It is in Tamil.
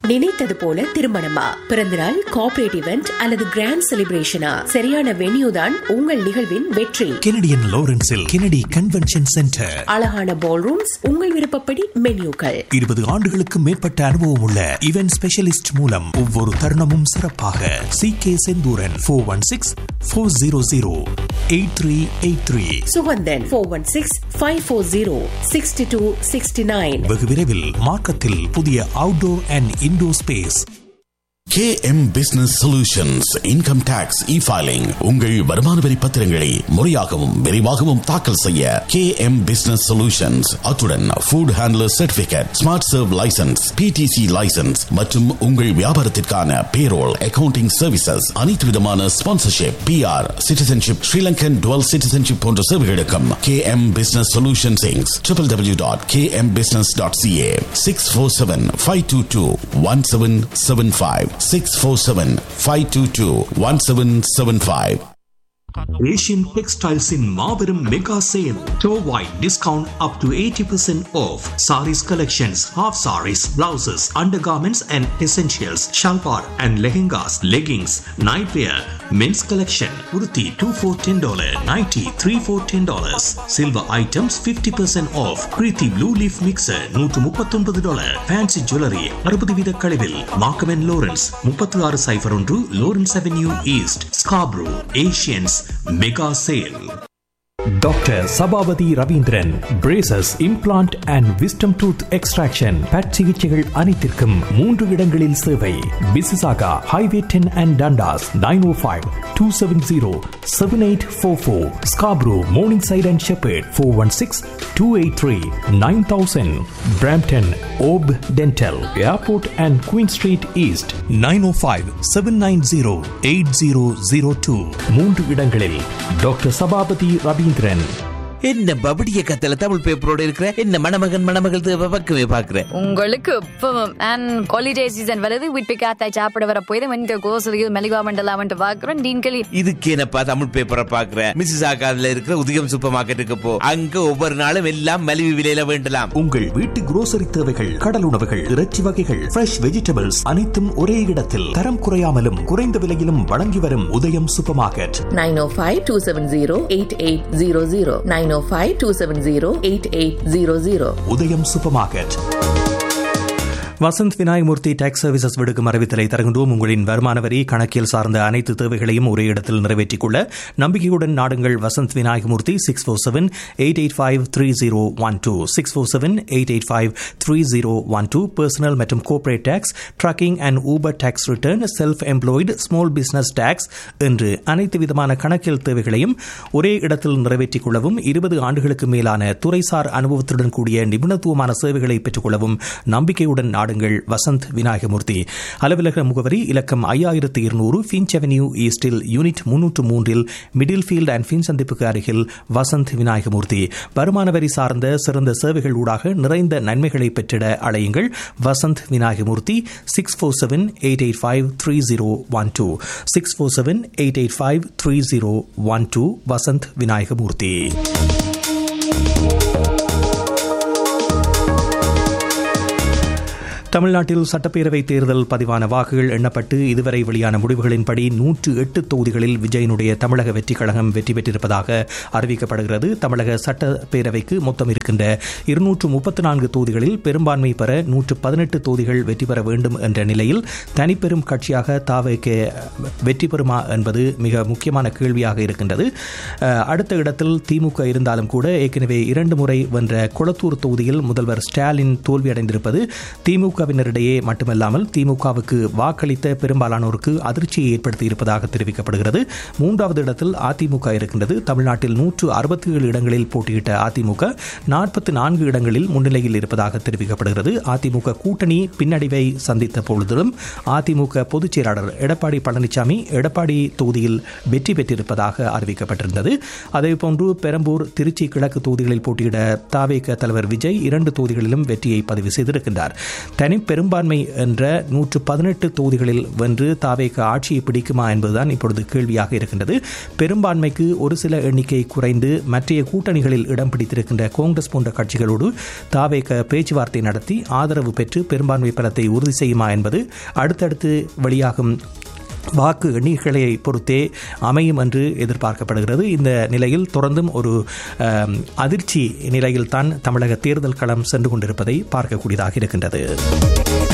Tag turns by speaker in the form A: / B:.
A: நினைத்தது போல திருமணமா பிறந்தநாள் கார்ப்பரேட் இவெண்ட் அல்லது கிராண்ட் செலிப்ரேஷனா சரியான வென்யூ தான் உங்கள் நிகழ்வின் வெற்றி
B: கெனடியன் லாரன்ஸில் கெனடி கன்வென்ஷன் சென்டர்
A: அழகான பால் ரூம்ஸ் உங்கள் விருப்பப்படி மென்யூக்கள்
B: இருபது ஆண்டுகளுக்கு மேற்பட்ட அனுபவம் உள்ள இவென்ட் ஸ்பெஷலிஸ்ட் மூலம் ஒவ்வொரு தருணமும் சிறப்பாக C K Senthuran four one six four zero zero eight three eight three
A: Suganthan four one six five four zero sixty two sixty nine
B: வெகு விரைவில் மார்க்கத்தில் புதிய outdoor and indoor space
C: KM Business Solutions Income Tax E-Filing உங்கள் வருமான வரி பத்திரங்களை முறையாகவும் விரைவாகவும் தாக்கல் செய்ய KM Business Solutions அத்துடன் Food Handler Certificate Smart Serve License PTC License மற்றும் உங்கள் வியாபாரத்திற்கான Payroll Accounting Services அனைத்து விதமான Sponsorship PR Citizenship Sri Lankan Dual Citizenship போன்ற சேவைகளுக்கும் KM Business Solutions Inc. www.kmbusiness.ca 647-522-1775 647-522-1775
B: Asian டெக்ஸ்டைல்ஸின் மாபெரும் மெகா சேல் டோவாய் discount up to eighty percent off sarees collections half sarees blouses undergarments and essentials ஷால்பார் and lehengas leggings nightwear men's collection உருத்தி two four ten dollar ninety three four ten dollars silver items fifty percent off Preethi blue leaf mixer நூற்று முப்பத்தொன்பது டாலர் ஃபேன்சி ஜுவல்லரி அறுபது வீத கழிவில் மார்க்கமென் லோரன்ஸ் முப்பத்தி ஆறு சைஃபர் ஒன்று Lawrence avenue east Scarborough Asians mega sale doctor Sabapathy Raveendran braces implant and wisdom tooth extraction பட் சிகிச்சைகள் அனைத்திற்கும் மூன்று இடங்களில் சேவை Mississauga highway ten and Dundas nine O five two seven zero seven eight four four Scarborough Morningside and Sheppard four one six two eight three nine thousand Brampton ஓப் dental airport and Queen street east nine O five seven nine zero eight zero zero two மூன்று இடங்களில் டாக்டர் சபாபதி ரவீந்திரன்
D: என்ன பபடிய கத்தல தமிழ் பேப்பரோட இருக்கிற என்ன மணமகன் மணமகள் தேவை பக்கமே பாக்குற
E: உங்களுக்கு இப்பவும் அண்ட் ஹாலிடே சீசன் வருது வீட்டு காத்தாய் சாப்பிட வர போய் இந்த கோசலியில் மெலிவா மண்டலாமன்ட்டு பார்க்குறோம் டீன்களி
D: இதுக்கு என்னப்பா தமிழ் பேப்பரை பாக்குற மிஸ்ஸஸ் ஆகாதுல இருக்கிற உதயம் சூப்பர் மார்க்கெட்டுக்கு போ அங்க ஒவ்வொரு நாளும் எல்லாம் மலிவு விலையில வேண்டலாம்
B: உங்கள் வீட்டு குரோசரி தேவைகள் கடல் உணவுகள் இறைச்சி வகைகள் ஃப்ரெஷ் வெஜிடபிள்ஸ் அனைத்தும் ஒரே இடத்தில் தரம் குறையாமலும் குறைந்த விலையிலும் வழங்கி வரும் உதயம் super market
F: 905-270-8800 905-270-8800
B: Udayam super market Vasanth Vinayagamoorthy tax services விடுக்கும் அறிவித்தலை தருகின்றோம் உங்களின் வருமான வரி கணக்கியல் சார்ந்த அனைத்து தேவைகளையும் ஒரே இடத்தில் நிறைவேற்றிக் கொள்ள நம்பிக்கையுடன் நாடுங்கள் Vasanth Vinayagamoorthy six four seven eight eight five three zero one two six four seven eight eight five three zero one two personal மற்றும் corporate tax trucking and Uber tax return self employed small business tax என்று அனைத்து விதமான கணக்கியல் தேவைகளையும் ஒரே இடத்தில் நிறைவேற்றிக் கொள்ளவும் இருபது ஆண்டுகளுக்கு மேலான துறைசார் அனுபவத்துடன் கூடிய நிபுணத்துவமான சேவைகளை பெற்றுக் கொள்ளவும் நம்பிக்கையுடன் நாடுங்கள் வசந்த் விநாயகமூர்த்தி அலுவலக முகவரி இலக்கம் ஐயாயிரத்து இருநூறு ஃபின்ச் அவென்யூ ஈஸ்டில் யூனிட் முன்னூற்று மூன்றில் மிடில் ஃபீல்ட் அண்ட் ஃபின் சந்திப்புக்கு அருகில் வசந்த் விநாயகமூர்த்தி வருமான வரி சார்ந்த சிறந்த சேவைகள் ஊடாக நிறைந்த நன்மைகளை பெற்றிட அழையுங்கள் Vasanth Vinayagamoorthy six four seven eight eight five three zero one two six four seven eight eight five three zero one two Vasanth Vinayagamoorthy தமிழ்நாட்டில் சட்டப்பேரவை தேர்தல் பதிவான வாக்குகள் எண்ணப்பட்டு இதுவரை வெளியான முடிவுகளின்படி நூற்று எட்டு தொகுதிகளில் விஜயனுடைய தமிழக வெற்றிக் கழகம் வெற்றி பெற்றிருப்பதாக அறிவிக்கப்படுகிறது தமிழக சட்டப்பேரவைக்கு மொத்தம் இருக்கின்ற இருநூற்று முப்பத்தி நான்கு தொகுதிகளில் பெரும்பான்மை பெற நூற்று பதினெட்டு தொகுதிகள் வெற்றி பெற வேண்டும் என்ற நிலையில் தனிப்பெரும் கட்சியாக தாவேக்க வெற்றி பெறுமா என்பது மிக முக்கியமான கேள்வியாக இருக்கின்றது அஹ், அடுத்த இடத்தில் திமுக இருந்தாலும் கூட ஏற்கனவே இரண்டு முறை வென்ற குளத்தூர் தொகுதியில் முதல்வர் ஸ்டாலின் தோல்வியடைந்திருப்பது திமுகவினரிடையே மட்டுமல்லாமல் திமுகவுக்கு வாக்களித்த பெரும்பாலானோருக்கு அதிர்ச்சியை ஏற்படுத்தி இருப்பதாக தெரிவிக்கப்படுகிறது மூன்றாவது இடத்தில் அதிமுக இருக்கின்றது தமிழ்நாட்டில் நூற்று அறுபத்தி ஏழு இடங்களில் போட்டியிட்ட அதிமுக நாற்பத்தி நான்கு இடங்களில் முன்னிலையில் இருப்பதாக தெரிவிக்கப்படுகிறது அதிமுக கூட்டணி பின்னடைவை சந்தித்த பொழுதிலும் அதிமுக பொதுச் செயலாளர் எடப்பாடி பழனிசாமி எடப்பாடி தொகுதியில் வெற்றி பெற்றிருப்பதாக அறிவிக்கப்பட்டிருந்தது அதேபோன்று பெரம்பூர் திருச்சி கிழக்கு தொகுதிகளில் போட்டியிட தாவேக தலைவர் விஜய் இரண்டு தொகுதிகளிலும் வெற்றியை பதிவு செய்திருக்கின்றார்
F: தனி பெரும்பான்மை என்ற நூற்று பதினெட்டு தொகுதிகளில் வென்று தாவேக ஆட்சியை பிடிக்குமா என்பதுதான் இப்பொழுது கேள்வியாக இருக்கின்றது பெரும்பான்மைக்கு ஒரு சில எண்ணிக்கை குறைந்து மற்றைய கூட்டணிகளில் இடம் பிடித்திருக்கின்ற காங்கிரஸ் போன்ற கட்சிகளோடு தாவேக பேச்சுவார்த்தை நடத்தி ஆதரவு பெற்று பெரும்பான்மை பலத்தை உறுதி செய்யுமா என்பது அடுத்தடுத்து வெளியாகும் வாக்கு எண்ணிக்கைகளை பொறுத்தே அமையும் என்று எதிர்பார்க்கப்படுகிறது இந்த நிலையில் தொடர்ந்தும் ஒரு அம், அதிர்ச்சி நிலையில் தான் தமிழக தேர்தல் களம் சென்று கொண்டிருப்பதை பார்க்கக்கூடியதாக இருக்கின்றது